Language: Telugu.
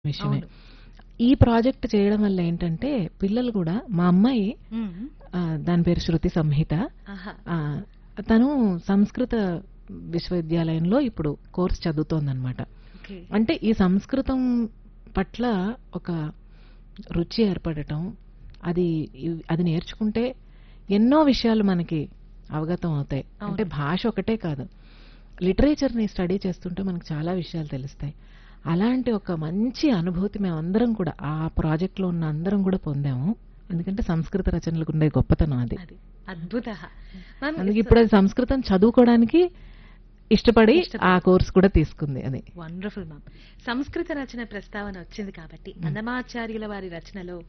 విషయమే. అవును. ఈ ప్రాజెక్ట్ చేయడం వల్ల ఏంటంటే పిల్లలు కూడా మా అమ్మాయి హ్మ్. ఆహ్, దాని పేరు శృతి సంహిత. ఆహా! ఆహ్, తను సంస్కృత విశ్వవిద్యాలయంలో ఇప్పుడు కోర్స్ చదువుతోందనమాట. ఓకే. అంటే ఈ సంస్కృతం పట్ల ఒక రుచి ఏర్పడటం, అది ఇవ్- అది నేర్చుకుంటే ఎన్నో విషయాలు మనకి అవగతం అవుతాయి. అంటే అవును. భాష ఒకటే కాదు. లిటరేచర్‌ని స్టడీ చేస్తుంటే మనకు చాలా విషయాలు తెలుస్తాయి. అలాంటి ఒక మంచి అనుభూతి మేమందరం కూడా ఆ ప్రాజెక్ట్‌లో ఉన్న అందరం కూడా పొందాము. ఎందుకంటే సంస్కృత రచనలకు ఉండే గొప్పతనం అది. అది. అద్భుతః. మ్యామ్ అందుకే ఇప్పుడు అది సంస్కృతం చదువుకోవడానికి ఇష్టపడి ఆ ఇష్టపడి. కోర్స్ కూడా తీసుకుంది అది. Wonderful ma'am. సంస్కృత రచన ప్రస్తావన వచ్చింది కాబట్టి మ్. అన్నమాచార్యుల వారి రచనలో